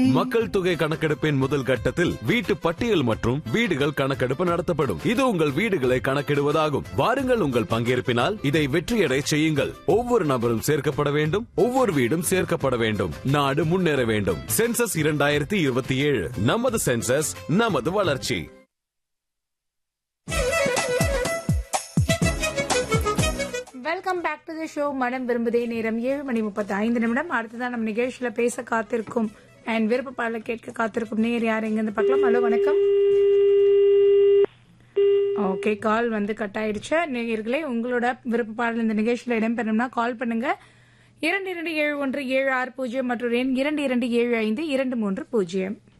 மக்கள் தொகை கணக்கெடுப்பின் முதல் கட்டத்தில் வீட்டு பட்டியல் மற்றும் வீடுகள் கணக்கெடுப்பு நடத்தப்படும் இது உங்கள் வீடுகளை கணக்கிடுவதாகும் வாருங்கள் உங்கள் பங்கேற்பினால் இதை வெற்றியடை செய்யுங்கள் ஒவ்வொரு நபரும் சேர்க்கப்பட வேண்டும் ஒவ்வொரு வீடும் சேர்க்கப்பட வேண்டும் நாடு முன்னேற வேண்டும் சென்சஸ் இரண்டாயிரத்தி இருபத்தி ஏழு நமது சென்சஸ் நமது வளர்ச்சி welcome back to the show மனம் விரும்புதே நேரம் ஏழு மணி முப்பத்தி ஐந்து நிமிடம் அடுத்ததான் நம்ம நிகழ்ச்சியில பேச காத்திருக்கும் அண்ட் விருப்ப பாடல கேட்க காத்திருக்கும் நேர் யார் எங்க இருந்து பார்க்கலாம் ஹலோ வணக்கம் ஓகே கால் வந்து கட் ஆயிடுச்சு நேயர்களே உங்களோட விருப்ப பாடல் இந்த நிகழ்ச்சியில இடம்பெறணும்னா கால் பண்ணுங்க இரண்டு இரண்டு ஏழு ஒன்று ஏழு ஆறு பூஜ்ஜியம் மற்றும் எண் இரண்டு இரண்டு ஏழு ஐந்து இரண்டு மூன்று பூஜ்ஜியம்